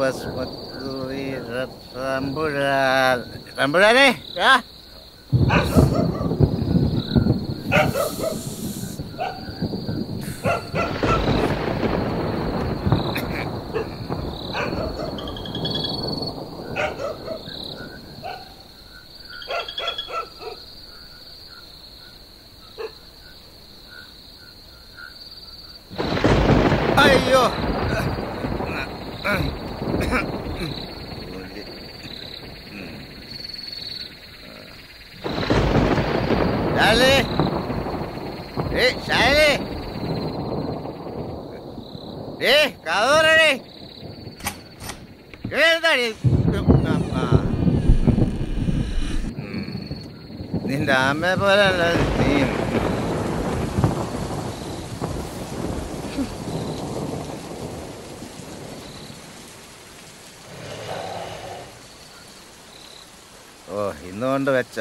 ഭസ്മക്കുറി റമ്പുഴാൻ റമ്പുഴാനെ യാ അയ്യോ ശാലേ ഏ ശാലേ ഏ കഥോറേ എന്താടി നിന്റെ അമ്മയെ പോലെ അല്ല നീ ഓ ഇന്നുകൊണ്ട് വെച്ച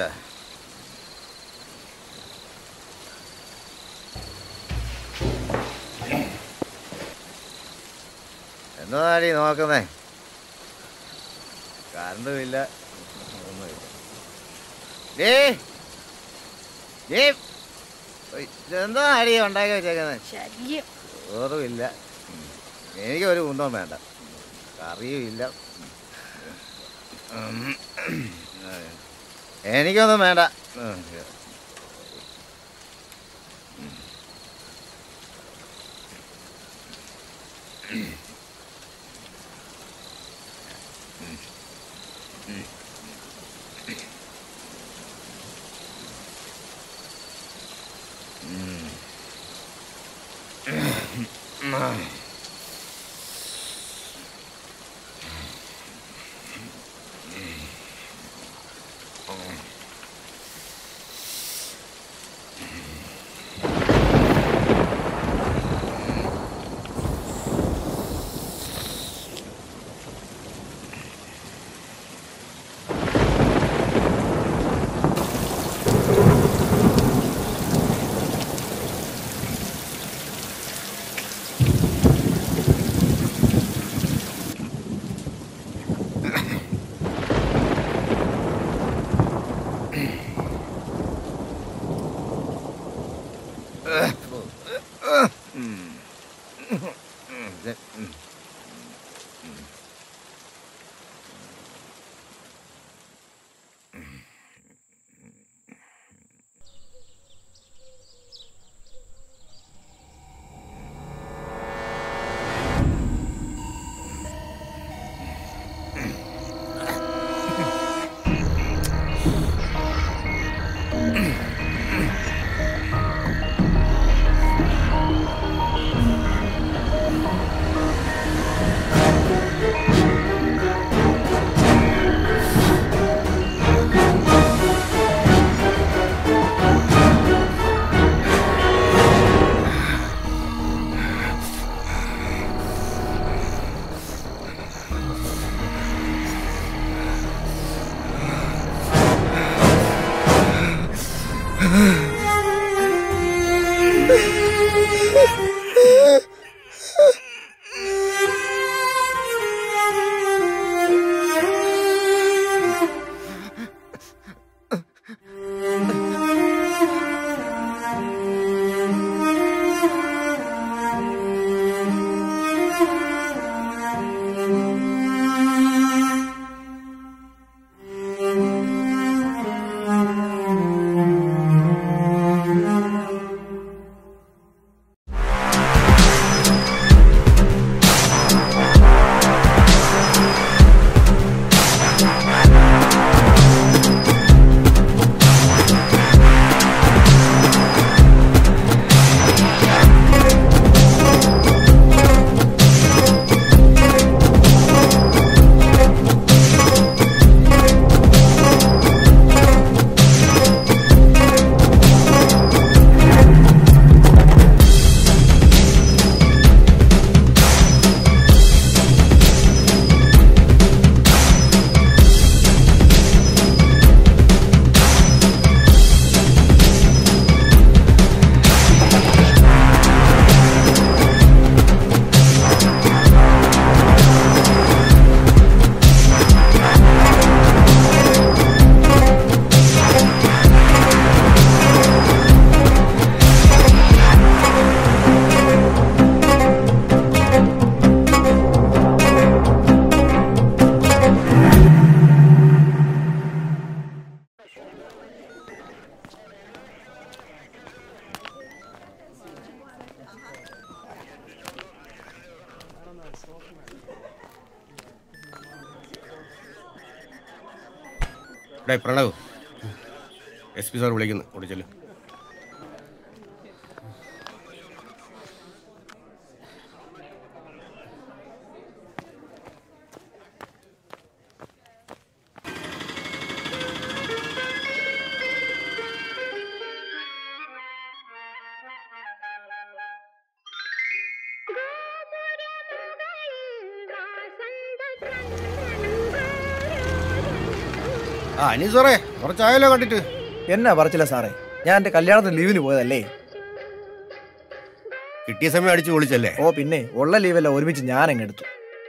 എന്നതാടി നോക്കുന്നേ കറണ്ടും ഇല്ല ഒന്നുമില്ല ഡേ ഡേ ഇതെന്താ അടി ഉണ്ടാക്കി വെച്ചേക്കുന്നത് ശല്യം ചോറും ഇല്ല എനിക്കൊരു കുന്തവും വേണ്ട കറിയും ഇല്ല ഉം. എനിക്കൊന്നും വേണ്ട ഉം. ഡേ പ്രണവ് എസ് പി സാർ വിളിക്കുന്നു ഓടിച്ചല്ലോ ആ അനി സാറേ കുറച്ചായല്ലോ കണ്ടിട്ട് എന്നാ പറച്ചില്ല സാറേ ഞാൻ എന്റെ കല്യാണത്തിന് ലീവിന് പോയതല്ലേ കിട്ടിയ സമയം അടിച്ചു വിളിച്ചല്ലേ ഓ പിന്നെ ഉള്ള ലീവല്ല ഒരുമിച്ച് ഞാൻ അങ്ങ് എടുത്തു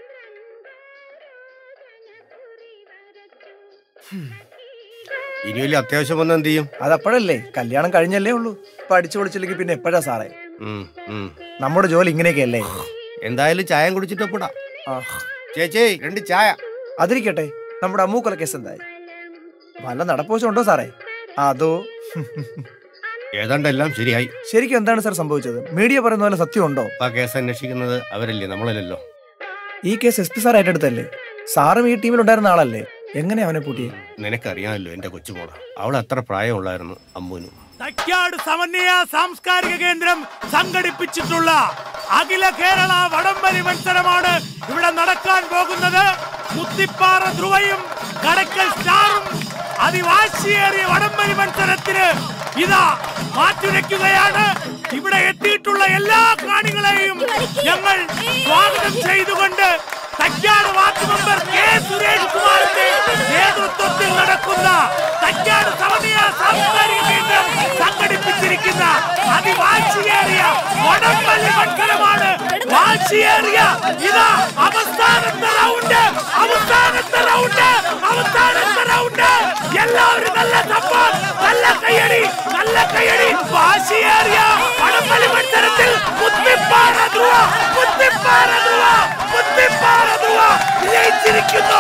ഇനി വലിയ അത്യാവശ്യം വന്ന എന്ത് ചെയ്യും അതപ്പോഴല്ലേ കല്യാണം കഴിഞ്ഞല്ലേ ഉള്ളൂ ഇപ്പൊ അടിച്ചു പൊളിച്ചില്ലെങ്കിൽ പിന്നെ എപ്പോഴാ സാറേ ഉം, ഉം. നമ്മുടെ ജോലി ഇങ്ങനെയൊക്കെയല്ലേ എന്തായാലും ചായം കുടിച്ചിട്ട് പോടാ ആ ചേച്ചി രണ്ട് ചായ അതിരിക്കട്ടെ നമ്മുടെ അമ്മൂക്കൊല കേസ് എന്തായി വല്ല നടപ്പുവശമുണ്ടോ സാറേ അതോ ഏതാണ്ട് എല്ലാം ശരിയായി ശരിക്കും എന്താണ് സാർ സംഭവിച്ചത് മീഡിയ പറയുന്ന പോലെ സത്യമുണ്ടോ ആ കേസ് അന്വേഷിക്കുന്നത് അവരല്ലേ നമ്മളല്ലല്ലോ ഈ കേസ് എസ് പി സാർ ഏറ്റെടുത്തല്ലേ സാറും ഈ ടീമിൽ ഉണ്ടായിരുന്ന ആളല്ലേ എങ്ങനെ അവനെ പൂട്ടിയെ നിനക്കറിയാമല്ലോ എന്റെ കൊച്ചുമോള അവൾ അത്ര പ്രായമുള്ളായിരുന്നു അമ്പൂനും തൈക്കാട് സമന്വയ സാംസ്കാരിക കേന്ദ്രം സംഘടിപ്പിച്ചിട്ടുള്ള അഖില കേരള വടംവലി മത്സരമാണ് ഇവിടെ നടക്കാൻ പോകുന്നത് മുത്തിപ്പാറ ധ്രുവയും കടക്കൽ സ്റ്റാറും അതിവാശിയേറിയ വടംവലി മത്സരത്തിന് ഇതാ മാറ്റുരയ്ക്കുകയാണ് ഇവിടെ എത്തിയിട്ടുള്ള എല്ലാ കാണികളെയും ഞങ്ങൾ സ്വാഗതം ചെയ്തുകൊണ്ട് Thycaud ward member K Suresh കുമാറിന്റെ നേതൃത്വത്തിൽ നടക്കുന്ന തയ്ക്കാട് സമന്വയ സാംസ്കാരിക കേന്ദ്രം സംഘടിപ്പിച്ചിരിക്കുന്ന അതിവാശിയേറിയ വടംവലി മത്സരമാണ് വാശിയേറിയ ഇതാ അവസാനത്തെ റൗണ്ട് അവസാനത്തെ റൗണ്ട് അവസാനത്തെ റൗണ്ട് എല്ലാവരും നല്ല സപ്പോർട്ട് നല്ല കയ്യടി നല്ല കയ്യടി വാശിയേറിയ വടംവലി മത്സരത്തിൽ മുത്തിപ്പാറ ധ്രുവ മുത്തിപ്പാറ ധ്രുവ മുത്തിപ്പാറ ധ്രുവ ജയിച്ചിരിക്കുന്നു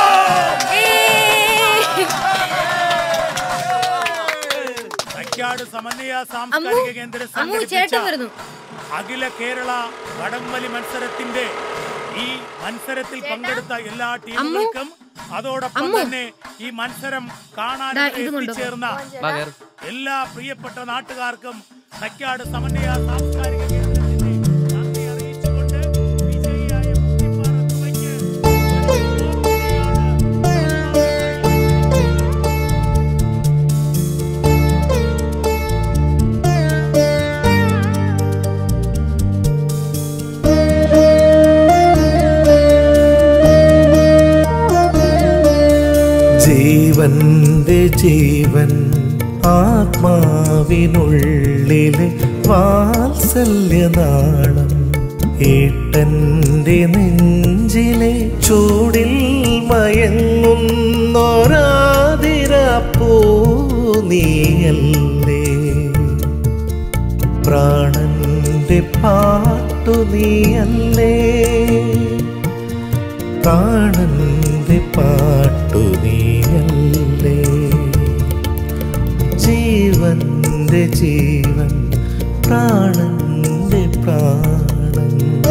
തൈക്കാട് സമന്വയ സാംസ്കാരിക കേന്ദ്രം അമ്മു ചേട്ടൻ സംഘടിപ്പിച്ച വരുന്നു അഖില കേരള വടംവലി മത്സരത്തിന്റെ ഈ മത്സരത്തിൽ പങ്കെടുത്ത എല്ലാ ടീമുകൾക്കും അതോടൊപ്പം അമ്മു. തന്നെ ഈ മത്സരം കാണാൻ ദാ ഇവിടെ ഇത് കൊണ്ടുപോ. എത്തിച്ചേർന്ന എല്ലാ പ്രിയപ്പെട്ട നാട്ടുകാർക്കും തൈക്കാട് സമന്വയ സാംസ്കാരിക കേന്ദ്രത്തിന്റെ നന്ദി അറിയിച്ചുകൊണ്ട് വിജയിയായ മുത്തിപ്പാറ തുവയ്ക്ക് ജീവന്റെ ജീവൻ ആത്മാവിനുള്ളിലെ വാത്സല്യനാളം ഏട്ടന്റെ നെഞ്ചിലെ ചൂടിൽ മയങ്ങുന്നൊരാതിരപ്പൂ നീയല്ലേ പ്രാണന്റെ പാട്ടു നീയല്ലേ പ്രാണന്റെ പാട്ടു നീയല്ലേ ജീവന്റെ ജീവൻ പ്രാണന്റെ പ്രാണൻ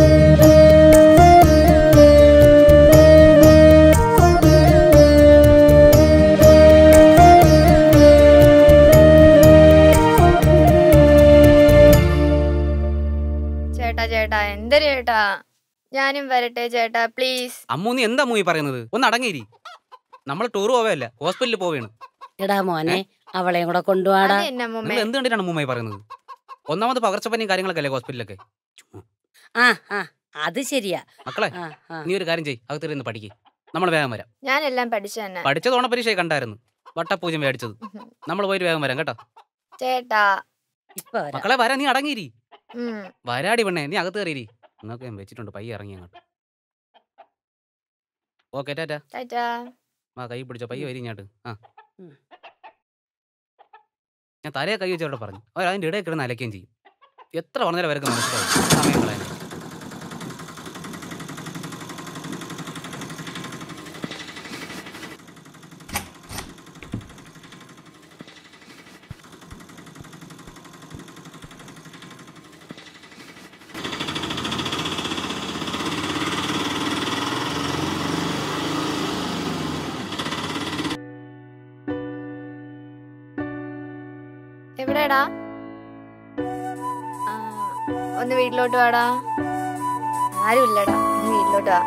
ചേട്ടാ ചേട്ടാ എന്തൊരു ചേട്ടാ ഞാനും വരട്ടെ ചേട്ടാ പ്ലീസ് അമ്മു നീ എന്താ മൂവി പറയുന്നത് ഒന്ന് അടങ്ങിയിരി നമ്മൾ ടൂർ പോവല്ല ഹോസ്പിറ്റലിൽ പോവുകയാണ് എടാ മോനെ അവളെയും കൂടെ കൊണ്ടുപോടാ അത് എന്നെ മുമ്മേ നിങ്ങൾ എന്ത് കണ്ടിട്ടാണ് അമ്മൂമ്മ പറയുന്നത് ഒന്നാമത് പകർച്ചപ്പനിയും കാര്യങ്ങളൊക്കെ അല്ലേ ഹോസ്പിറ്റലൊക്കെ ആ ആ അത് ശരിയാ മക്കളെ ആ ആ നീ ഒരു കാര്യം ചെയ്യ് അകത്തിരുന്ന് പഠിക്ക് നമ്മൾ വേഗം വരാം ഞാനെല്ലാം പഠിച്ചു തന്നെ പഠിച്ചത് ഓണപ്പരീക്ഷയെ കണ്ടായിരുന്നു വട്ടപ്പൂജ മേടിച്ചത് നമ്മൾ പോയിട്ട് വേഗം വരാം കേട്ടോ ചേട്ടാ ഇപ്പൊ വരാം മക്കളെ വരാ നീ അടങ്ങിയിരി ഉം വരാടി പെണ്ണേ നീ അകത്ത് കയറിയിരി നിങ്ങൾക്ക് ഞാൻ വെച്ചിട്ടുണ്ട് പയ്യെ ഇറങ്ങി അങ്ങോട്ട് ഓക്കെ ടാറ്റാ ചേട്ടാ ആ കൈ പിടിച്ചോ പയ്യെ വരി ഇങ്ങോട്ട് ആ ഉം. ഞാൻ തലയെ കൈ വെച്ചവരോട് പറഞ്ഞു അവർ അതിൻ്റെ ഇടയിൽ കിടന്ന് അലക്കുകയും ചെയ്യും എത്ര പറഞ്ഞാലും അവർക്ക് മനസ്സിലാവും സമയം കളയാൻ വാടാ ആ, ഒന്ന് വീട്ടിലോട്ട് വാടാ ആരും ഇല്ലടാ നീ വീട്ടിലോട്ട് വാ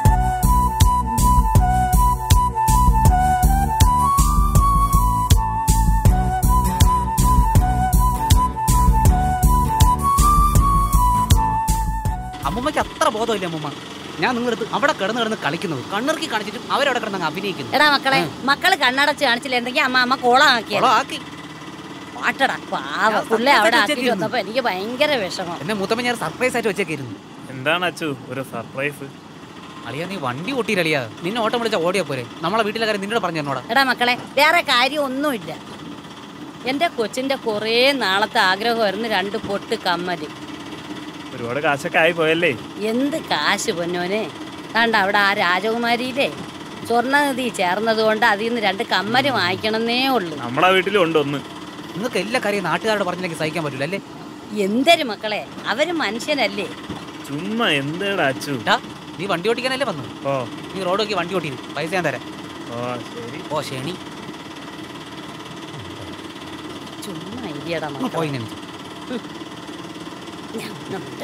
അമ്മൂമ്മയ്ക്ക് അത്ര ബോധമില്ല അമ്മൂമ്മ ഞാൻ നിങ്ങളടുത്ത് അവിടെ കിടന്ന് കിടന്ന് കളിക്കുന്നത് കണ്ണിറക്കി കാണിച്ചിട്ടും അവരവിടെ കിടന്ന് അങ്ങ് അഭിനയിക്കുന്നു എടാ മക്കളെ മക്കള് കണ്ണടച്ച് കാണിച്ചില്ലെങ്കിൽ അമ്മ അമ്മ കോളാക്കിയ കൊളോ ആക്കി പാട്ടടാ പാവ ഞാൻ പുള്ളി അവിടെ സർപ്രൈസ് ആക്കിട്ട് വെച്ചിരുന്നു. വന്നപ്പോ എനിക്ക് ഭയങ്കര വിഷമം എന്നെ മൂത്തമ്മ ഞാൻ സർപ്രൈസ് ആയിട്ട് വെച്ചേക്കായിരുന്നു എന്താണ് അച്ചു ഒരു സർപ്രൈസ് അളിയാ നീ വണ്ടി ഓട്ടിയിരളിയാ നിന്നെ ഓട്ടം വിളിച്ച ഓടിയാ പോരെ നമ്മളെ വീട്ടിലെ കാര്യം നിന്നോട് പറഞ്ഞു എന്നോടാ എടാ മക്കളെ വേറെ കാര്യം ഒന്നുമില്ല എന്റെ കൊച്ചിന്റെ കുറേ നാളത്തെ ആഗ്രഹമായിരുന്നു രണ്ട് പൊട്ട് കമ്മല് ഒരുപാട് കാശൊക്കെ ആയി പോയല്ലേ എന്ത് കാശ് പൊന്നോനെ കണ്ട അവിടെ ആ രാജകുമാരിയിലെ സ്വർണ്ണനിധി ചേർന്നത് കൊണ്ട് അതിൽ നിന്ന് രണ്ട് കമ്മല് വാങ്ങിക്കണമെന്നേ ഉള്ളൂ നമ്മളെ വീട്ടിലും ഉണ്ട് ഒന്ന് നിങ്ങൾക്ക് എല്ലാ കാര്യം നാട്ടുകാരോട് പറഞ്ഞില്ലെങ്കിൽ സഹിക്കാൻ പറ്റില്ല അല്ലേ എന്തൊരു മക്കളെ അവര് മനുഷ്യനല്ലേ ചുമ്മാ എന്തേടാ അച്ചു ടാ, നീ വണ്ടി ഓടിക്കാനല്ലേ വന്നു ഓ നീ റോഡ് നോക്കി വണ്ടി ഓട്ടി പൈസ ഞാൻ തരാം ഓ ശരി ഓ ശനി ചുമ്മാ ഇരിയടാ ഒന്ന് മക്കളെ പോയി നിനക്ക്. ഞാൻ നമ്മുടെ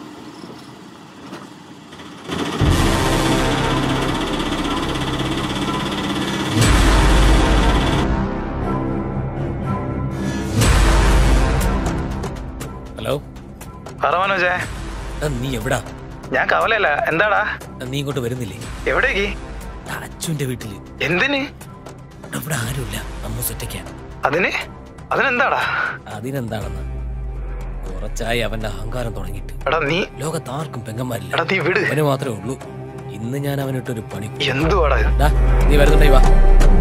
ഹലോ പറ മനോജേ ആ, നീ എവിടാ ഞാൻ കവലല്ല എന്താടാ ആ, നീ ഇങ്ങോട്ട് വരുന്നില്ലേ എവിടേക്ക് ദാ അച്ചുവിന്റെ വീട്ടില് എന്തിന് ഇവിടെ ആരുമില്ല അമ്മ ഒറ്റയ്ക്കാ അതിന് അതിനെന്താടാ അതിനെന്താണെന്ന് കുറച്ചായി അവന്റെ അഹങ്കാരം തുടങ്ങിയിട്ട് എടാ നീ ലോകത്ത് ആർക്കും പെങ്ങന്മാരില്ല എടാ നീ വിട് അവന് മാത്രമേ ഉള്ളൂ ഇന്ന് ഞാൻ അവനിട്ടൊരു പണി എന്തുവാടാ ഇത്? ദാ, നീ വരുന്നുണ്ടേ വാ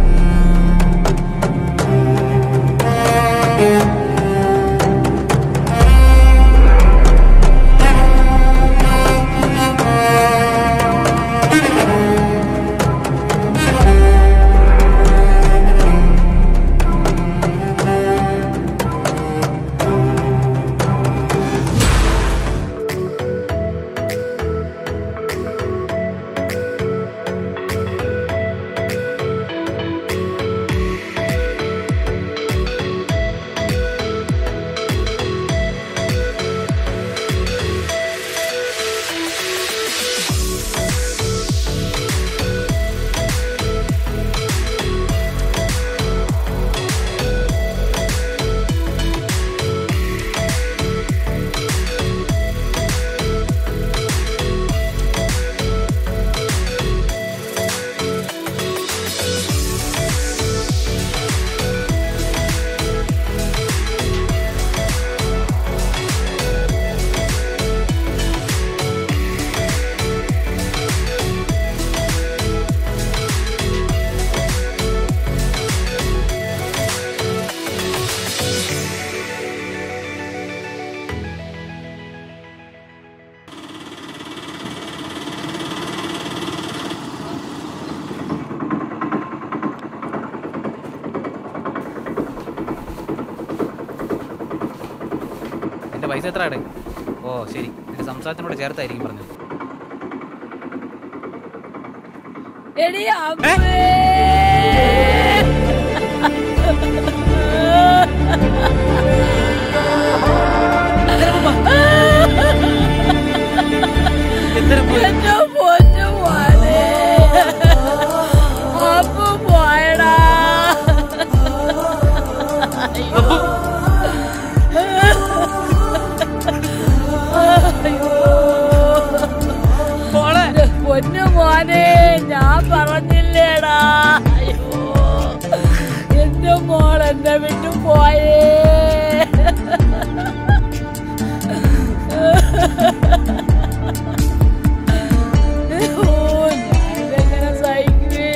എന്റെ പൈസ എത്ര അടേ ഓ ശരി നിന്റെ സംസാരത്തിനോട് ചേർത്തായിരിക്കും പറഞ്ഞത് എടി അമ്മേ എന്റെ പൊന്നു മോനെ അപ്പു പോയടാ അയ്യോ. പൊന്നു മോനെ ഞാൻ പറഞ്ഞില്ലേടാ അയ്യോ എന്റെ മോൾ എന്നെ വിട്ടു പോയേ ഓ, ഞാനിതെങ്ങനെ സഹിക്കുവേ?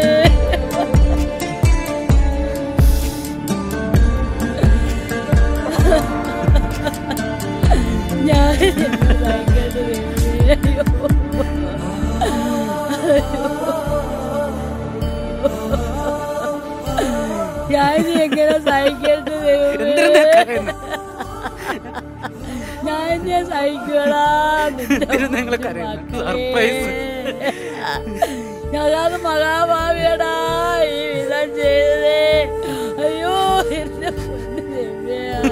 ഞാനിതെങ്ങനെ സഹിക്കേണ്ടി വരുവേ? അയ്യോ. ഞാൻ എങ്ങനെ സഹിക്കേണ്ടി എന്തിനാ കരയുന്നെ? ഞാൻ ഞാൻ സഹിക്കടാ എന്തിനാ നിങ്ങള് കരയുന്നെ? സർപ്രൈസ്. ഞാനത് മഹാഭാവിയടാ ഈ വിധം ചെയ്തേ അയ്യോ എന്റെ പൊന്നു ദൈവമേ.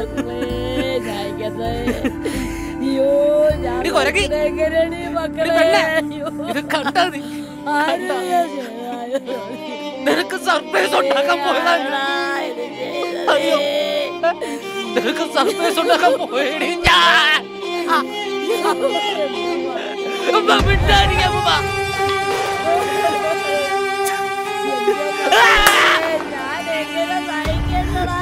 അയ്യോ ഞാൻ നീ കൊരങ്ങി. എങ്ങനെയാണ് ഈ മക്കളെ പെണ്ണെ. അയ്യോ. ഇത് കണ്ടാ നീ ആരും നിനക്ക് സർപ്രൈസ് ഉണ്ടാക്കാൻ പോയതാ അയ്യോ നിനക്ക് സർപ്രൈസ് ഉണ്ടാക്കാൻ പോയടി ഞാൻ ഉമ്മ മിണ്ടാതിരിക്ക് ഉമ്മ. ഞാൻ എങ്ങനെ സഹിക്കണ്ടടാ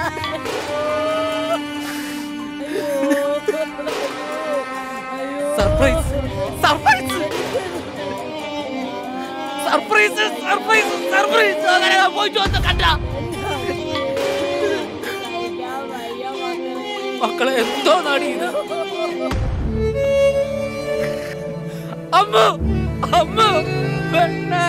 surprise surprise surprise surprise surprise അങ്ങനെ ഞാൻ പോയിട്ട് വന്ന് കണ്ട മക്കളെ എന്തോ നാടി ഇത് അമ്മ അമ്മ പെണ്ണേ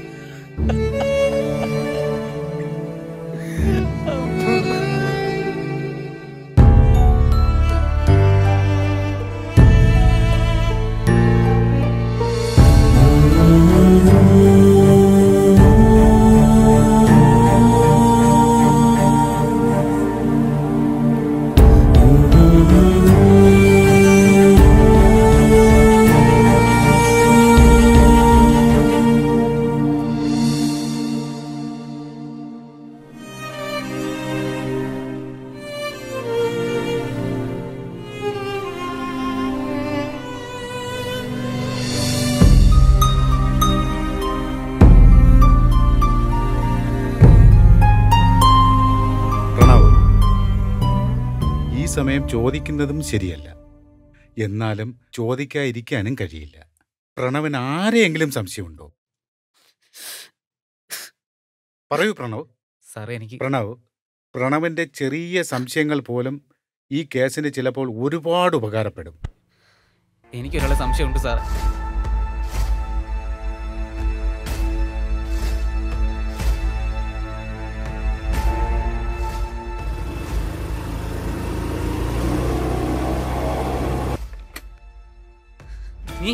പ്രണവ് ഈ സമയം ചോദിക്കുന്നതും ശരിയല്ല എന്നാലും ചോദിക്കാതിരിക്കാനും കഴിയില്ല പ്രണവിന് ആരെയെങ്കിലും സംശയമുണ്ടോ പറയൂ പ്രണവ് സാറേ എനിക്ക് പ്രണവ് പ്രണവിന്റെ ചെറിയ സംശയങ്ങൾ പോലും ഈ കേസിന് ചിലപ്പോൾ ഒരുപാട് ഉപകാരപ്പെടും എനിക്കൊരാളെ സംശയമുണ്ട് സാർ നീ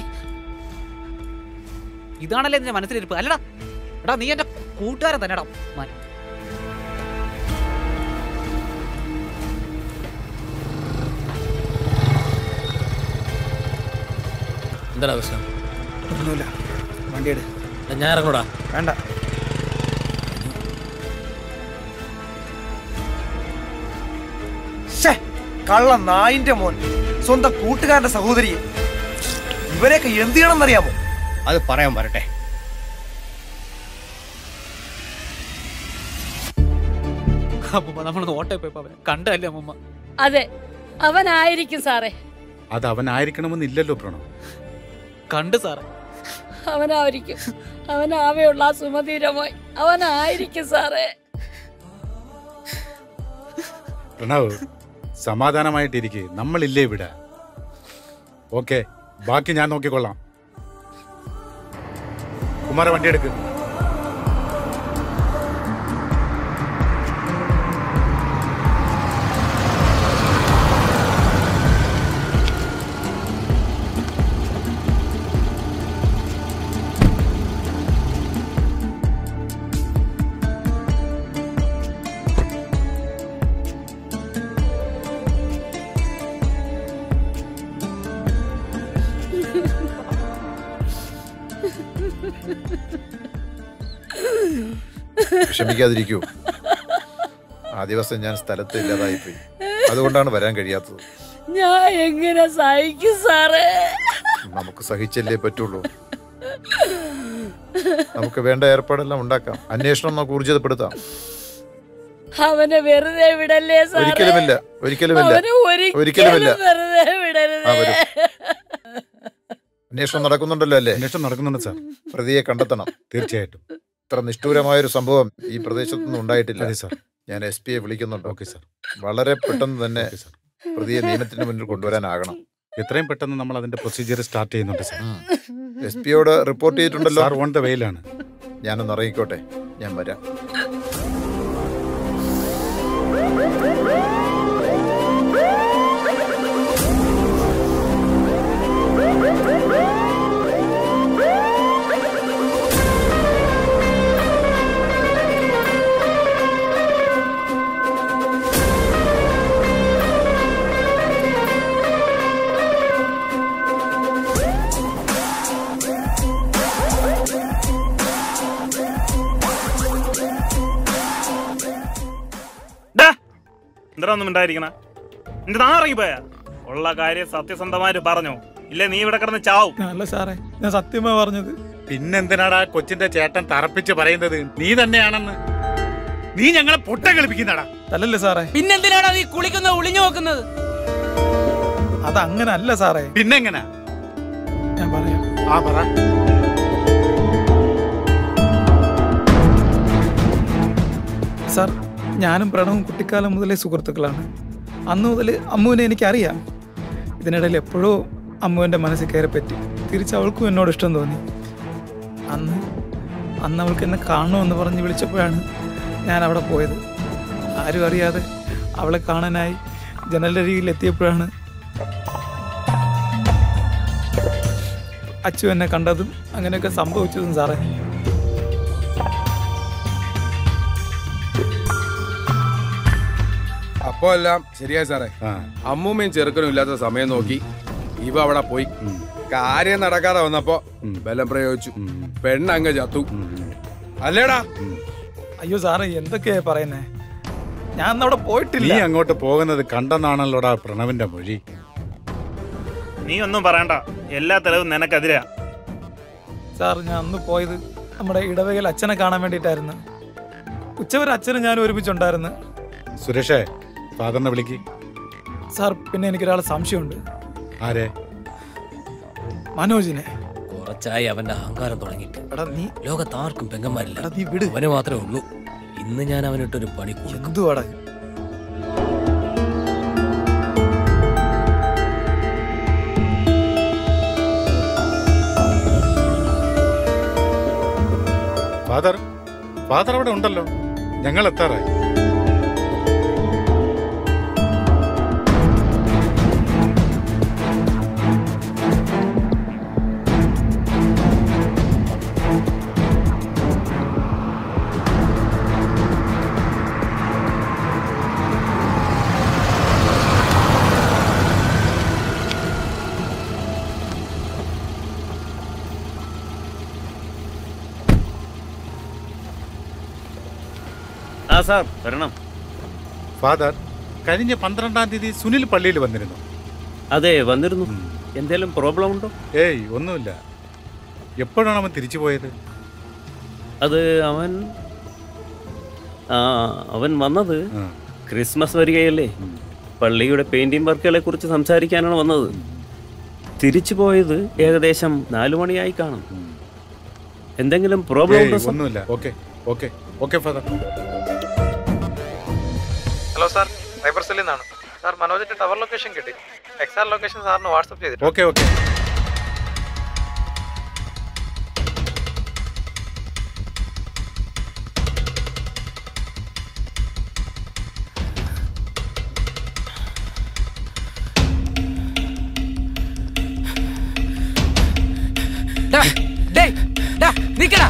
ഇതാണല്ലേ നിന്റെ മനസ്സിലിരിപ്പ് അല്ലടാ എടാ നീ എന്റെ കൂട്ടുകാരൻ തന്നെടാ മ- എന്താടാ പ്രശ്നം ഒന്നുമില്ല വണ്ടി എടു എടാ, ഞാൻ ഇറങ്ങൂടാ വേണ്ട ശ്ശേ, കള്ള നായിന്റെ മോൻ സ്വന്തം കൂട്ടുകാരന്റെ സഹോദരി ഇവരെയൊക്കെ എന്ത് ചെയ്യണമെന്നറിയാമോ അത് പറയാൻ വരട്ടെ അമ്മൂമ്മ നമ്മളൊന്ന് ഓട്ടേ പോയപ്പോ അവനെ കണ്ടല്ലേ അമ്മൂമ്മ അതെ അവനായിരിക്കും സാറേ അത് അവനായിരിക്കണമെന്നില്ലല്ലോ പ്രണവ് കണ്ട് സാറേ അവനായിരിക്കും അവനാവെയുള്ള ആ സുമധീരമായി അവനായിരിക്കും സാറേ പ്രണവ് സമാധാനമായിട്ടിരിക്കെ നമ്മളില്ലേ ഇവിടെ ഓക്കെ ബാക്കി ഞാൻ നോക്കിക്കൊള്ളാം കുമാര വണ്ടി എടുക്ക് വിഷമിക്കാതിരിക്കൂ ആ ദിവസം ഞാൻ സ്ഥലത്ത് ഇല്ലാതായിപ്പോയി അതുകൊണ്ടാണ് വരാൻ കഴിയാത്തത് ഞാൻ എങ്ങനെ സഹിക്കും സാറേ നമുക്ക് സഹിച്ചല്ലേ പറ്റുള്ളൂ നമുക്ക് വേണ്ട ഏർപ്പാടെല്ലാം ഉണ്ടാക്കാം അന്വേഷണം നമുക്ക് ഊർജിതപ്പെടുത്താം അവനെ വെറുതെ വിടല്ലേ സാറേ ഒരിക്കലുമില്ല ഒരിക്കലുമില്ല അവനെ ഒരിക്കലുമില്ല ഒരിക്കലും വെറുതെ വിടരുത് ആ, വരൂ. അന്വേഷണം നടക്കുന്നുണ്ടല്ലോ അല്ലേ അന്വേഷണം നടക്കുന്നുണ്ട് സാർ പ്രതിയെ കണ്ടെത്തണം തീർച്ചയായിട്ടും ഇത്ര നിഷ്ഠൂരമായൊരു സംഭവം ഈ പ്രദേശത്തൊന്നും ഉണ്ടായിട്ടില്ല അതെ സാർ ഞാൻ എസ് പിയെ വിളിക്കുന്നുണ്ട് ഓക്കെ സാർ വളരെ പെട്ടെന്ന് തന്നെ ഓക്കെ സാർ പ്രതിയെ നിയമത്തിന് മുന്നിൽ കൊണ്ടുവരാനാകണം എത്രയും പെട്ടെന്ന് നമ്മൾ അതിന്റെ പ്രൊസീജിയർ സ്റ്റാർട്ട് ചെയ്യുന്നുണ്ട് സാർ എസ് പിയോട് റിപ്പോർട്ട് ചെയ്തിട്ടുണ്ടല്ലോ സാർ ഓൺ ദ വെയിലാണ് ഞാനൊന്ന് ഇറങ്ങിക്കോട്ടെ ഞാൻ വരാം എന്താ ഒന്നും ഉണ്ടായിരിക്കണ എന്റെ നാ ഇറങ്ങിപ്പോയാ ഉള്ള കാര്യം സത്യസന്ധമായിട്ട് പറഞ്ഞോ ഇല്ലേ നീ ഇവിടെ കിടന്ന് ചാവും അല്ല സാറേ ഞാൻ സത്യമാ പറഞ്ഞത് പിന്നെന്തിനാടാ കൊച്ചിന്റെ ചേട്ടൻ തറപ്പിച്ച് പറയുന്നത് നീ തന്നെയാണെന്ന് നീ ഞങ്ങളെ പൊട്ട കളിപ്പിക്കുന്നടാ അല്ലല്ലേ സാറേ പിന്നെന്തിനാണ് നീ കുളിക്കുന്നത് ഒളിഞ്ഞു നോക്കുന്നത് അതങ്ങനെ അല്ല സാറേ പിന്നെങ്ങനാ ഞാൻ പറയാം ആ പറ സാർ ഞാനും പ്രണവും കുട്ടിക്കാലം മുതലേ സുഹൃത്തുക്കളാണ് അന്ന് മുതൽ അമ്മുവിനെ എനിക്കറിയാം ഇതിനിടയിൽ എപ്പോഴോ അമ്മുവിൻ്റെ മനസ്സിൽ കയറി പറ്റി തിരിച്ച് അവൾക്കും എന്നോട് ഇഷ്ടം തോന്നി അന്ന് അന്ന് അവൾക്ക് എന്നെ കാണണമെന്ന് പറഞ്ഞ് വിളിച്ചപ്പോഴാണ് ഞാൻ അവിടെ പോയത് ആരും അറിയാതെ അവളെ കാണാനായി ജനലരികിൽ എത്തിയപ്പോഴാണ് അച്ചു എന്നെ കണ്ടതും അങ്ങനെയൊക്കെ സംഭവിച്ചതും സാറേ അപ്പോ എല്ലാം ശരിയായി സാറേ അമ്മൂമ്മയും ചെറുക്കനും ഇല്ലാത്ത സമയം നോക്കി ഇവ അവിടെ പോയി കാര്യം നടക്കാതെ വന്നപ്പോ ബലം പ്രയോഗിച്ചു പെണ്ണങ്ങ് ചത്തു അല്ലേടാ അയ്യോ സാറേ എന്തൊക്കെയാ പറയുന്നേ ഞാൻ അന്ന് അവിടെ നീ പോയിട്ടില്ല അങ്ങോട്ട് പോകുന്നത് കണ്ടെന്നാണല്ലോടാ പ്രണവിന്റെ മൊഴി നീ ഒന്നും പറയണ്ട എല്ലാ തെളിവും നിനക്കെതിരാ സാർ ഞാൻ അന്ന് പോയത് നമ്മുടെ ഇടവകയിൽ അച്ഛനെ കാണാൻ വേണ്ടിയിട്ടായിരുന്നു ഉച്ചവരെ അച്ഛനും ഞാൻ ഒരുമിച്ചുണ്ടായിരുന്നു സുരേഷേ ഫാദറിനെ വിളിക്ക് സാർ പിന്നെ എനിക്കൊരാളെ സംശയമുണ്ട് ആരെ മനോജിനെ കുറച്ചായി അവന്റെ അഹങ്കാരം തുടങ്ങിയിട്ട് എടാ നീ ലോകത്താർക്കും പെങ്ങന്മാരില്ല നീ വിട് അവന് മാത്രമേ ഉള്ളൂ ഇന്ന് ഞാൻ അവനിട്ടൊരു പണി കൊടുക്കും എന്തുവാടാ ഫാദർ ഫാദർ അവിടെ ഉണ്ടല്ലോ ഞങ്ങൾ എത്താറായി ആ സാർ വരണം ഫാദർ കഴിഞ്ഞ പന്ത്രണ്ടാം തീയതി സുനിൽ പള്ളിയിൽ വന്നിരുന്നു അതെ വന്നിരുന്നു എന്തേലും പ്രോബ്ലം ഉണ്ടോ ഏയ് ഒന്നുമില്ല എപ്പോഴാണ് അവൻ തിരിച്ചു പോയത് അത് അവൻ ആ അവൻ വന്നത് ക്രിസ്മസ് വരികയല്ലേ പള്ളിയുടെ പെയിന്റിംഗ് വർക്കുകളെ കുറിച്ച് സംസാരിക്കാനാണ് വന്നത് തിരിച്ചു പോയത് ഏകദേശം നാലു മണിയായി കാണും എന്തെങ്കിലും പ്രോബ്ലം ഏയ് ഉണ്ടോ സാർ ഒന്നുമില്ല okay okay okay father hello sir cyber സെല്ലിൽ നിന്നാണ് സാർ മനോജിന്റെ ടവർ ലൊക്കേഷൻ കിട്ടി എക്സാർ ലൊക്കേഷൻ സാറിന് വാട്സപ്പ് ചെയ്തിട്ട് ഓക്കെ ഓക്കെ നിക്കടാ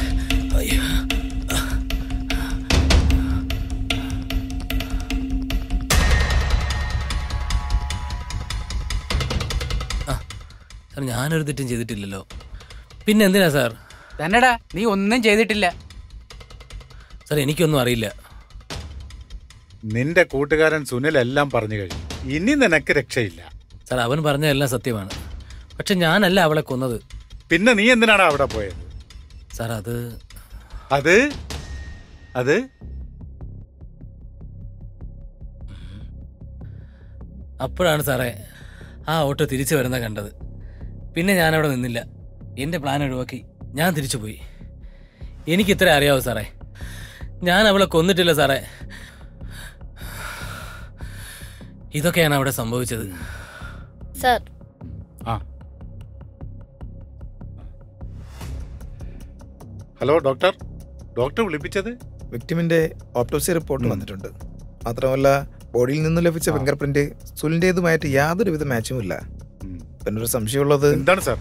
സാർ ഞാനൊരു തെറ്റും ചെയ്തിട്ടില്ലല്ലോ പിന്നെ എന്തിനാ സാർ തന്നെടാ നീ ഒന്നും ചെയ്തിട്ടില്ല സാർ എനിക്കൊന്നും അറിയില്ല നിന്റെ കൂട്ടുകാരൻ സുനിൽ എല്ലാം പറഞ്ഞു കഴിഞ്ഞു ഇനി നിനക്ക് രക്ഷയില്ല സാർ അവൻ പറഞ്ഞതെല്ലാം സത്യമാണ് പക്ഷെ ഞാനല്ല അവളെ കൊന്നത് പിന്നെ നീ എന്തിനാണ് അവിടെ പോയത് സാർ അത് അത് അത് അപ്പോഴാണ് സാറേ ആ ഓട്ടോ തിരിച്ചു വരുന്ന കണ്ടത് പിന്നെ ഞാൻ അവിടെ നിന്നില്ല എൻ്റെ പ്ലാൻ ഒഴിവാക്കി ഞാൻ തിരിച്ചു പോയി എനിക്ക് ഇത്ര അറിയാവൂ സാറേ ഞാൻ അവളെ കൊന്നിട്ടില്ല സാറേ ഇതൊക്കെയാണ് അവിടെ സംഭവിച്ചത് സർ ഹലോ ഡോക്ടർ ഡോക്ടർ വിളിപ്പിച്ചത് വിക്ടിമിന്റെ ഓപ്റ്റോപ്സി റിപ്പോർട്ട് വന്നിട്ടുണ്ട് മാത്രമല്ല ബോഡിയിൽ നിന്ന് ലഭിച്ച ഫിംഗർ പ്രിന്റ് സുലിൻ്റേതുമായിട്ട് യാതൊരുവിധ മാച്ചും ഇല്ല പിന്നെ ഒരു സംശയമുള്ളത് എന്താണ് സാർ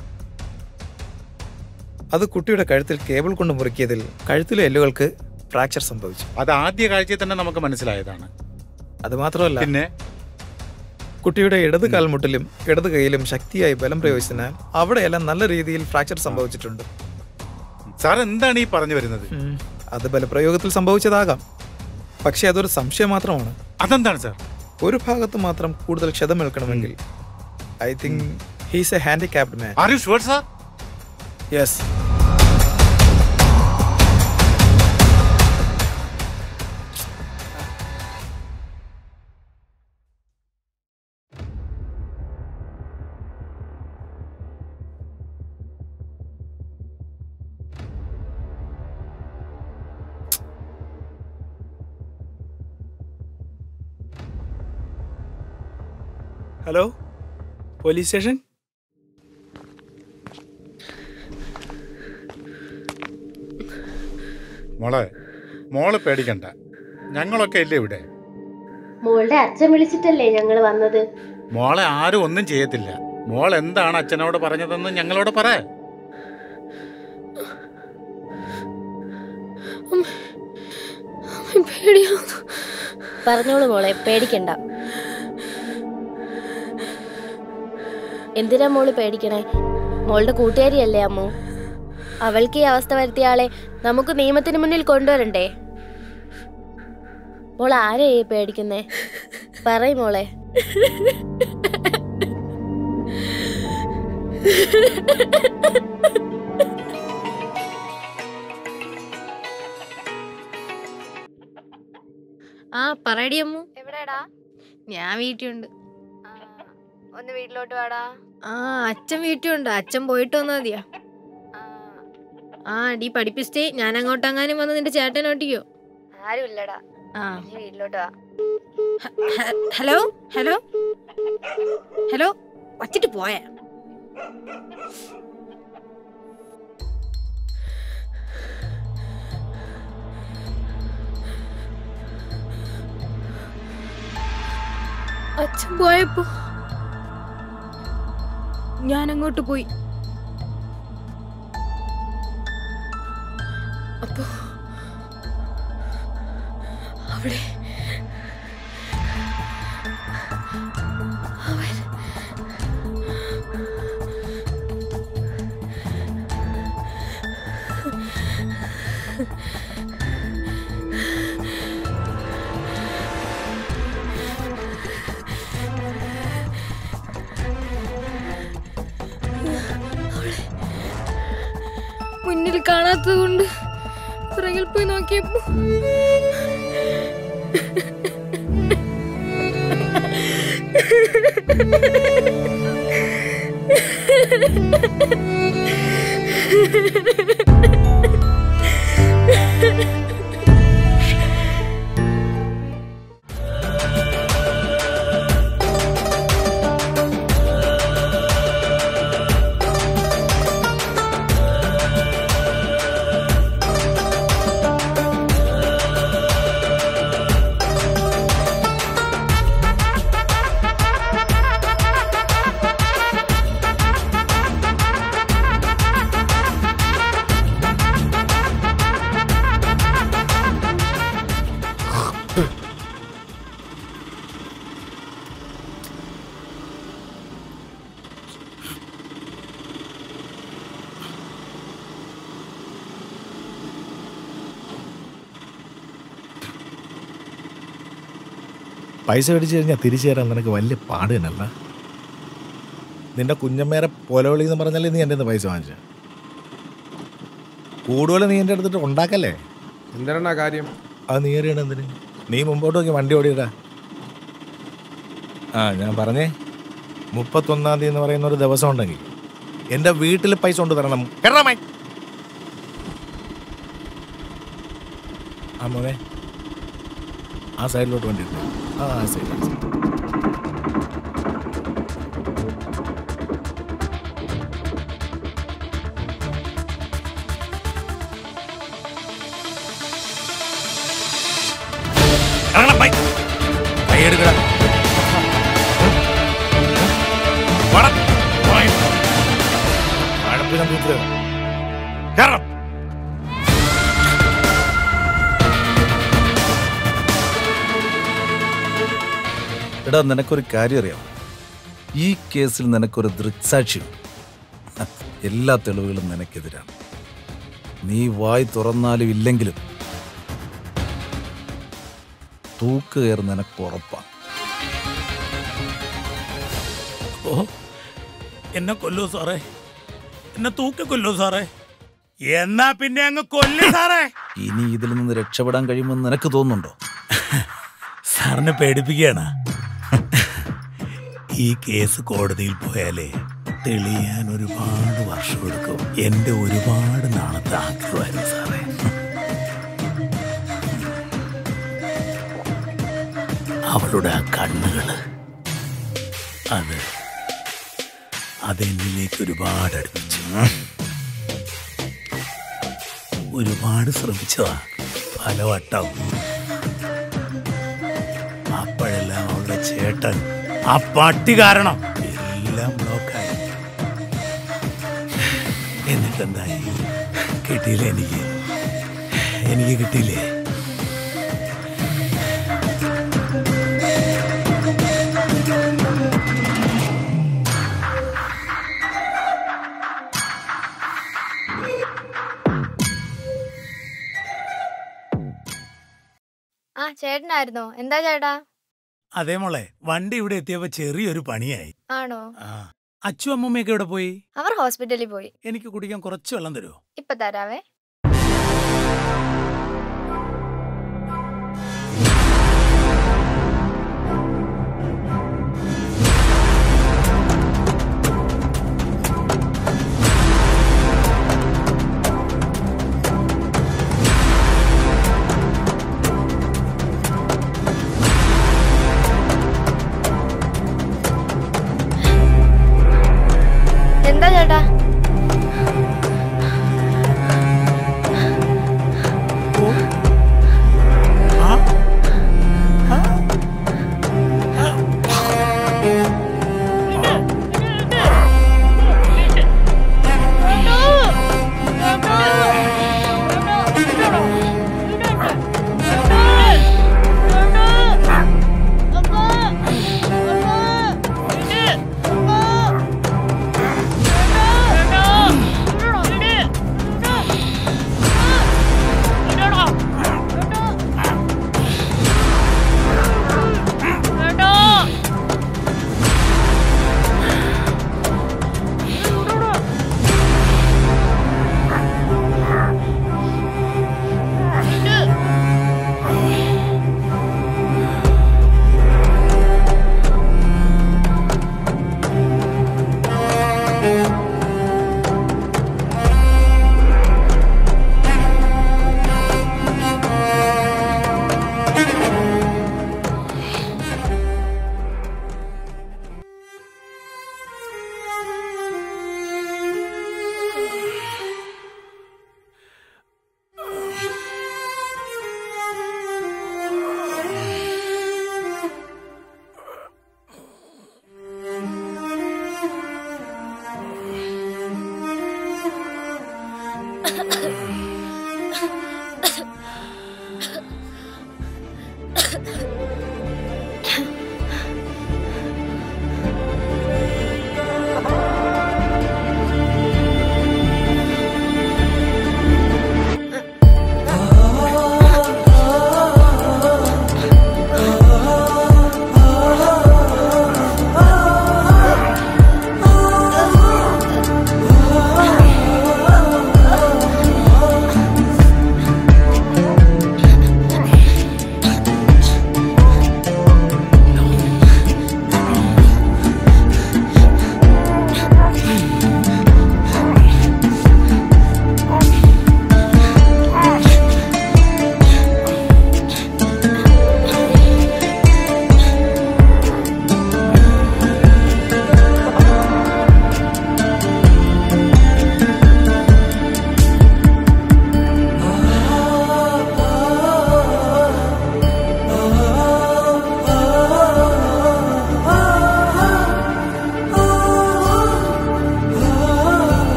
അത് കുട്ടിയുടെ കഴുത്തിൽ കേബിൾ കൊണ്ട് മുറുക്കിയതിൽ കഴുത്തിലെ എല്ലുകൾക്ക് ഫ്രാക്ചർ സംഭവിച്ചു അത് ആദ്യ കാഴ്ചയിൽ തന്നെ നമുക്ക് മനസ്സിലായതാണ് അത് മാത്രമല്ല പിന്നെ കുട്ടിയുടെ ഇടത് കാൽമുട്ടിലും ഇടത് കൈയിലും ശക്തിയായി ബലം പ്രയോഗിച്ചതിനാൽ അവിടെയെല്ലാം നല്ല രീതിയിൽ ഫ്രാക്ചർ സംഭവിച്ചിട്ടുണ്ട് സാർ എന്താണ് ഈ പറഞ്ഞു വരുന്നത് ഉം, അത് ബലപ്രയോഗത്തിൽ സംഭവിച്ചതാകാം പക്ഷേ അതൊരു സംശയം മാത്രമാണ് അതെന്താണ് സാർ ഒരു ഭാഗത്ത് മാത്രം കൂടുതൽ ക്ഷതമേൽക്കണമെങ്കിൽ I think he's a handicapped man are you sure sir yes hello police station മോളെ മോള് പേടിക്കണ്ട ഞങ്ങളൊക്കെ ഇല്ലേ ഇവിടെ മോളുടെ അച്ഛൻ വിളിച്ചിട്ടല്ലേ ഞങ്ങൾ വന്നത് മോളെ ആരും ഒന്നും ചെയ്യത്തില്ല മോൾ എന്താണ് അച്ഛനോട് പറഞ്ഞതെന്ന് ഞങ്ങളോട് പറ പേടിയാവുന്നു പറഞ്ഞോളൂ മോളെ പേടിക്കണ്ട എന്തിനാ മോള് പേടിക്കണേ മോളുടെ കൂട്ടുകാരിയല്ലേ അമ്മു അവൾക്ക് ഈ അവസ്ഥ വരുത്തിയ ആളെ നമുക്ക് നിയമത്തിന് മുന്നിൽ കൊണ്ടുവരണ്ടേ മോൾ ആരെയാ ഈ പേടിക്കുന്നേ പറയ് മോളെ ആ പറയടി അമ്മു എവിടെടാ ഞാൻ വീട്ടിലുണ്ട് ഒന്ന് വീട്ടിലോട്ട് വാടാ ആ അച്ഛൻ വീട്ടിലുണ്ട് അച്ഛൻ പോയിട്ട് വന്നാ മതിയാ ആ ഡീ പഠിപ്പിച്ചിട്ടേ ഞാൻ അങ്ങോട്ടെങ്ങാനും വന്ന് നിന്റെ ചേട്ടൻ ഓട്ടിക്കോ ആരും ഇല്ലടാ ആ നീ വീട്ടിലോട്ട് വാ ഹ- ഹലോ ഹലോ ഹലോ വച്ചിട്ട് പോയാ അച്ഛൻ പോയപ്പോ ഞാൻ അങ്ങോട്ട് പോയി അപ്പോ അവിടെ അവൻ അവളെ മുന്നിൽ കാണാത്തത് കൊണ്ട് പുറകിൽ പോയി നോക്കിയപ്പോ പൈസ മേടിച്ചു കഴിഞ്ഞാൽ തിരിച്ചു തരാൻ നിനക്ക് വലിയ പാട് തന്നെയല്ല നിന്റെ കുഞ്ഞമ്മേരെ പൊലവിളി എന്ന് പറഞ്ഞാലേ നീ എൻ്റെ പൈസ വാങ്ങിച്ച കൂടുതൽ നീ എൻ്റെ അടുത്തിട്ട് ഉണ്ടാക്കല്ലേ എന്താണ് കാര്യം അത് നീ അറിയണം എന്തിന് നീ മുമ്പോട്ട് നോക്കി വണ്ടി ഓടിയിടാ ആ ഞാൻ പറഞ്ഞേ മുപ്പത്തൊന്നാം തീയതി എന്ന് പറയുന്ന ഒരു ദിവസം ഉണ്ടെങ്കിൽ എൻ്റെ വീട്ടിൽ പൈസ കൊണ്ട് തരണം കേരളമായി ആ മോനെ ആ സൈഡിലോട്ട് വണ്ടി ഇട്ടേ. ആ ആ സൈഡ് ആ സൈഡ്. ഇറങ്ങണം, ബൈ. ബൈ എടുക്കടാ. വാടാ. ബൈ. ആഴപ്പിനം തീർത്ത് കേറണം. എടാ നിനക്കൊരു കാര്യം അറിയാം ഈ കേസിൽ നിനക്കൊരു ദൃക്സാക്ഷിയുണ്ട് ഹ, എല്ലാ തെളിവുകളും നിനക്കെതിരാണ് നീ വായി തുറന്നാലും ഇല്ലെങ്കിലും തൂക്ക് കയറുന്ന നിനക്ക് ഉറപ്പാണ് ഓ എന്നെ കൊല്ലൂ സാറേ എന്നെ തൂക്കി കൊല്ലൂ സാറേ എന്നാ പിന്നെ അങ്ങ് കൊല്ലു സാറേ ഇനി ഇതിൽ നിന്ന് രക്ഷപ്പെടാൻ കഴിയുമെന്ന് നിനക്ക് തോന്നുന്നുണ്ടോ സാറിനെ പേടിപ്പിക്കുകയാണ് ഈ കേസ് കോടതിയിൽ പോയാലേ തെളിയാൻ ഒരുപാട് വർഷം എടുക്കും എന്റെ ഒരുപാട് നാളത്തെ ആഗ്രഹമായിരുന്നു സാറേ അവളുടെ ആ കണ്ണുകള് അത് അതെന്നിലേക്ക് ഒരുപാട് അടുപ്പിച്ചു ഒരുപാട് ശ്രമിച്ചതാ പലവട്ടം അപ്പോഴെല്ലാം അവളുടെ ചേട്ടൻ ആ പട്ടി കാരണം എല്ലാം ബ്ലോക്കായി എന്നിട്ടെന്തായി കിട്ടിയില്ലേ എനിക്ക് എനിക്ക് കിട്ടിയില്ലേ ആ ചേട്ടനായിരുന്നോ എന്താ ചേട്ടാ അതേ മോളെ വണ്ടി ഇവിടെ എത്തിയപ്പോ ചെറിയൊരു പണിയായി ആണോ ആ അച്ചു അമ്മമ്മയൊക്കെ ഇവിടെ പോയി അവർ ഹോസ്പിറ്റലിൽ പോയി എനിക്ക് കുടിക്കാൻ കുറച്ച് വെള്ളം തരുമോ ഇപ്പൊ തരാവേ എന്താ ചേട്ടാ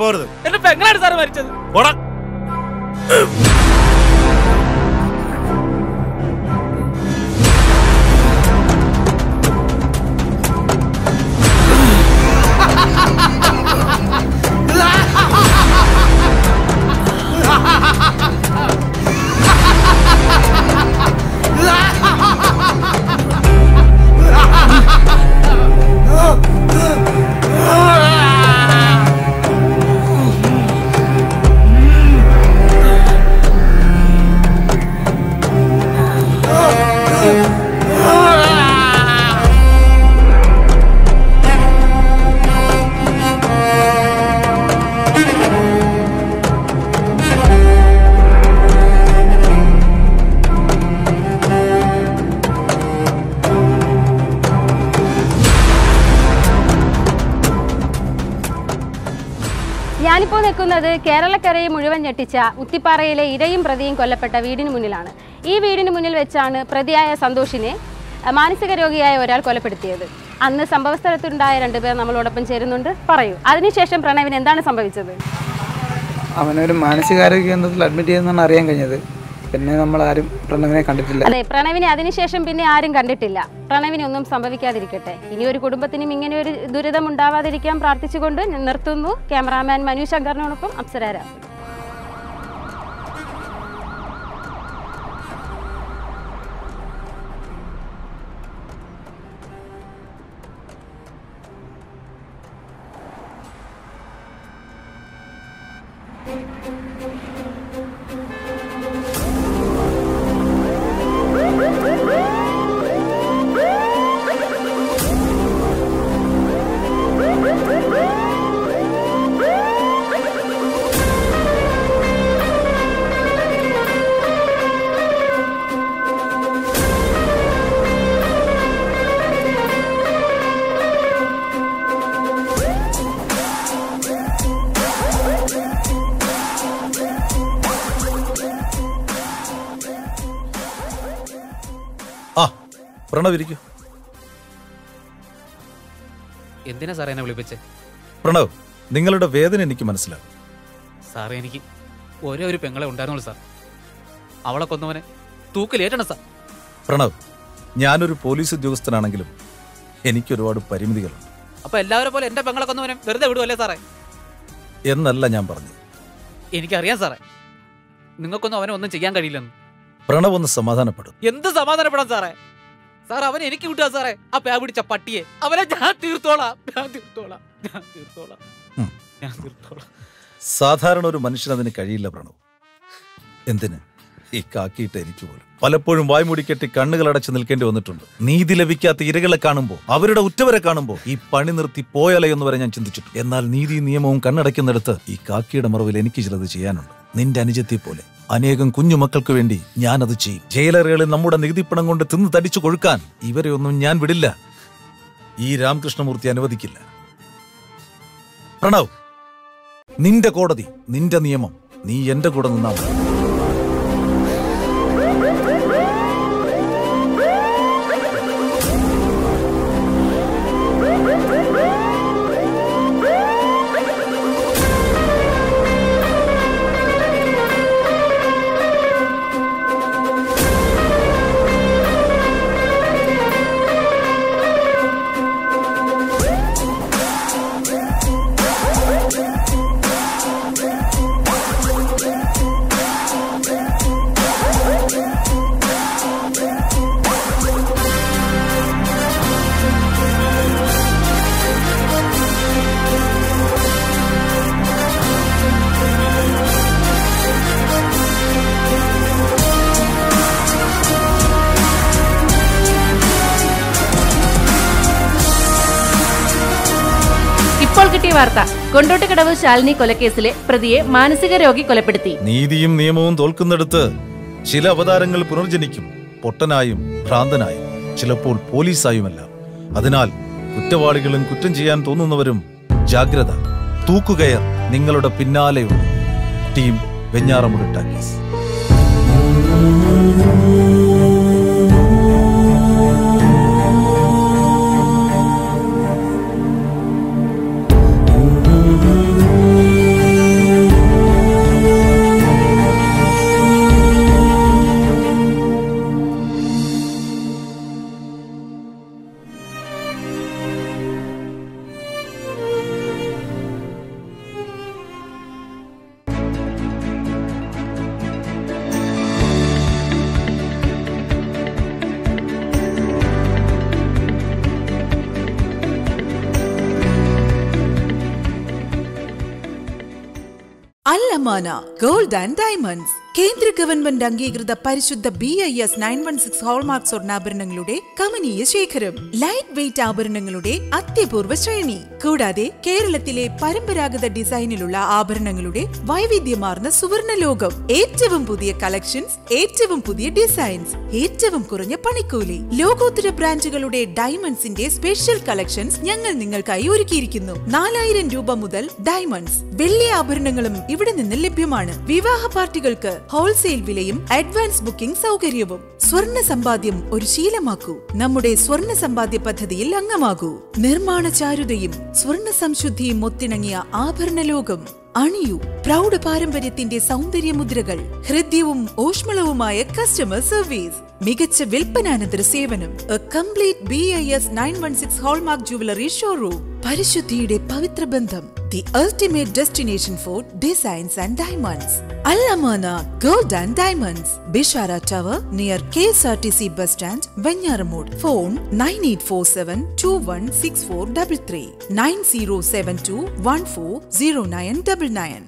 പോരുത് എന്റെ പെങ്ങളാണ് സാറ് മരിച്ചത് പോടാ ഞാനിപ്പോൾ നിൽക്കുന്നത് കേരളക്കരയെ മുഴുവൻ ഞെട്ടിച്ച ഉത്തിപ്പാറയിലെ ഇരയും പ്രതിയും കൊല്ലപ്പെട്ട വീടിന് മുന്നിലാണ് ഈ വീടിന് മുന്നിൽ വെച്ചാണ് പ്രതിയായ സന്തോഷിനെ അഹ്, മാനസിക രോഗിയായ ഒരാൾ കൊലപ്പെടുത്തിയത് അന്ന് സംഭവസ്ഥലത്തുണ്ടായ രണ്ടുപേർ നമ്മളോടൊപ്പം ചേരുന്നുണ്ട് പറയൂ അതിനുശേഷം പ്രണവിന് എന്താണ് സംഭവിച്ചത് അവനൊരു മാനസികാരോഗ്യ കേന്ദ്രത്തിൽ അഡ്മിറ്റ് ചെയ്യുന്നതാണ് അറിയാൻ കഴിഞ്ഞത് പിന്നെ നമ്മൾ ആരും പ്രണവിനെ കണ്ടിട്ടില്ല അതെ പ്രണവിനെ അതിനുശേഷം പിന്നെ ആരും കണ്ടിട്ടില്ല പ്രണവിന് ഒന്നും സംഭവിക്കാതിരിക്കട്ടെ ഇനി ഒരു കുടുംബത്തിനും ഇങ്ങനെ ഒരു ദുരിതം ഉണ്ടാവാതിരിക്കാൻ പ്രാർത്ഥിച്ചുകൊണ്ട് ഞാൻ നിർത്തുന്നു ക്യാമറാമാൻ മനു ശങ്കറിനോടൊപ്പം അപ്സര രാഹുൽ ആ പ്രണവ് ഇരിക്കൂ എന്തിനാ സാറേ എന്നെ വിളിപ്പിച്ചേ പ്രണവ് നിങ്ങളുടെ വേദന എനിക്ക് മനസ്സിലാവും സാറേ എനിക്ക് ഒരേ ഒരു പെങ്ങളെ ഉണ്ടായിരുന്നുള്ളൂ സാർ അവളെ കൊന്നവനെ തൂക്കിലേറ്റണം സാർ പ്രണവ് ഞാനൊരു പോലീസ് ഉദ്യോഗസ്ഥനാണെങ്കിലും എനിക്ക് ഒരുപാട് പരിമിതികളുണ്ട് അപ്പൊ എല്ലാവരെ പോലെ എന്റെ പെങ്ങളെ കൊന്നവനെ വെറുതെ വിടുവല്ലേ സാറേ എന്നല്ല ഞാൻ പറഞ്ഞത് എനിക്കറിയാം സാറേ നിങ്ങൾക്കൊന്നും അവനെ ഒന്നും ചെയ്യാൻ കഴിയില്ലെന്ന് പ്രണവ് ഒന്ന് സമാധാനപ്പെടും എന്ത് സമാധാനപ്പെടാം സാറേ സാർ അവൻ എനിക്ക് കിട്ടുക സാറേ ആ പേ പിടിച്ച പട്ടിയെ അവനെ ഞാൻ തീർത്തോളാം ഞാൻ തീർത്തോളാം ഞാൻ തീർത്തോളാം ഉം. ഞാൻ തീർത്തോളാം സാധാരണ ഒരു മനുഷ്യന് അതിന് കഴിയില്ല പ്രണവ് എന്തിന് ഈ കാക്കിയിട്ട് എനിക്ക് പോലും പലപ്പോഴും വായ്മൂടി കെട്ടി കണ്ണുകൾ അടച്ചു നിൽക്കേണ്ടി വന്നിട്ടുണ്ട് നീതി ലഭിക്കാത്ത ഇരകളെ കാണുമ്പോൾ അവരുടെ ഉറ്റവരെ കാണുമ്പോൾ ഈ പണി നിർത്തി പോയാലേ എന്ന് വരെ ഞാൻ ചിന്തിച്ചിട്ടുണ്ട് എന്നാൽ നീതി നിയമവും കണ്ണടയ്ക്കുന്നിടത്ത് ഈ കാക്കിയുടെ മറവിൽ എനിക്ക് ചിലത് ചെയ്യാനുണ്ട് നിന്റെ അനുജത്തെ പോലെ അനേകം കുഞ്ഞു മക്കൾക്ക് വേണ്ടി ഞാനത് ചെയ്യും ജയിലറുകളിൽ നമ്മുടെ നികുതിപ്പണം കൊണ്ട് തിന്ന് തടിച്ചു കൊഴുക്കാൻ ഇവരെ ഒന്നും ഞാൻ വിടില്ല ഈ രാമകൃഷ്ണമൂർത്തി അനുവദിക്കില്ല പ്രണവ് നിന്റെ കോടതി നിന്റെ നിയമം നീ എന്റെ കൂടെ നിന്നാ മതി ഇപ്പോൾ കിട്ടിയ വാർത്ത കൊണ്ടോട്ടുകടവ് ശാലിനി കൊലക്കേസിലെ പ്രതിയെ മാനസിക രോഗി കൊലപ്പെടുത്തി നീതിയും നിയമവും തോൽക്കുന്നിടത്ത് ചില അവതാരങ്ങൾ പുനർജനിക്കും പൊട്ടനായും ഭ്രാന്തനായും ചിലപ്പോൾ പോലീസായുമല്ല അതിനാൽ കുറ്റവാളികളും കുറ്റം ചെയ്യാൻ തോന്നുന്നവരും ജാഗ്രത തൂക്കുകയർ നിങ്ങളുടെ പിന്നാലെയുണ്ട് ടീം വെഞ്ഞാറമുട് ടാക്കീസ് അല്ലമാന ഗോൾഡ് ആൻഡ് ഡയമണ്ട്സ് കേന്ദ്ര ഗവൺമെന്റ് അംഗീകൃത പരിശുദ്ധ B I S nine one six hallmark സ്വർണ്ണാഭരണങ്ങളുടെ കമനീയ ശേഖരം ലൈറ്റ് വെയിറ്റ് ആഭരണങ്ങളുടെ അത്യപൂർവ ശ്രേണി കൂടാതെ കേരളത്തിലെ പരമ്പരാഗത ഡിസൈനിലുള്ള ആഭരണങ്ങളുടെ വൈവിധ്യമാർന്ന സുവർണ ലോകം ഏറ്റവും പുതിയ കളക്ഷൻസ് ഏറ്റവും പുതിയ ഡിസൈൻസ് ഏറ്റവും കുറഞ്ഞ പണിക്കൂലി ലോകോത്തര ബ്രാൻഡുകളുടെ ഡയമണ്ട്സിന്റെ സ്പെഷ്യൽ കളക്ഷൻസ് ഞങ്ങൾ നിങ്ങൾക്കായി ഒരുക്കിയിരിക്കുന്നു നാലായിരം രൂപ മുതൽ ഡയമണ്ട്സ് വെള്ളി ആഭരണങ്ങളും ഇവിടെ നിന്ന് ലഭ്യമാണ് വിവാഹ പാർട്ടികൾക്ക് ഹോൾസെയിൽ വിലയും അഡ്വാൻസ് ബുക്കിംഗ് സൗകര്യവും സ്വർണ്ണ സമ്പാദ്യം ഒരു ശീലമാക്കൂ നമ്മുടെ സ്വർണ്ണ സമ്പാദ്യ പദ്ധതിയിൽ അംഗമാകൂ നിർമ്മാണ ചാരുതയും സ്വർണ്ണ സംശുദ്ധിയും ഒത്തിണങ്ങിയ ആഭരണ ലോകം അണിയൂ പ്രൗഢ പാരമ്പര്യത്തിന്റെ സൗന്ദര്യ മുദ്രകൾ ഹൃദ്യവും ഊഷ്മളവുമായ കസ്റ്റമർ സർവീസ് മികച്ച വിൽപ്പനാനന്തര സേവനം a complete B I S nine one six hallmark jewellery showroom പരിശുദ്ധിയുടെ പവിത്ര ബന്ധം the ultimate destination for designs and diamonds അല്ലമാന gold and diamonds Bishara tower near K S R T C bus stand Venjaramoodu phone nine eight four seven two one six four double three nine zero seven two one four zero nine double nine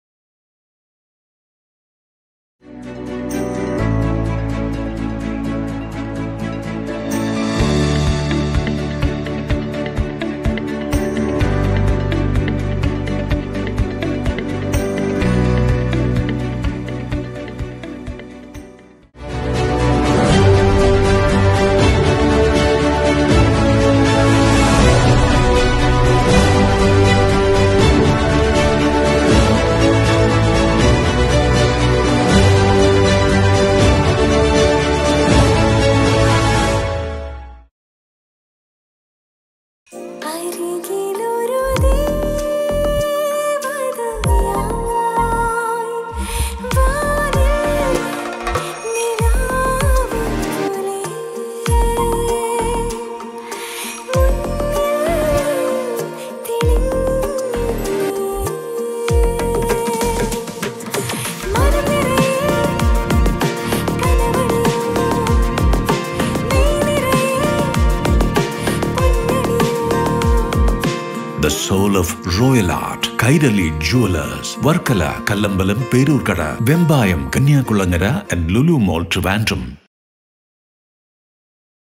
The soul of royal art. Kairali Jewelers. Varkala, Kallambalam, Perurkada, Vembayam, Kanyakulangara and Lulu Mall, Trivandrum.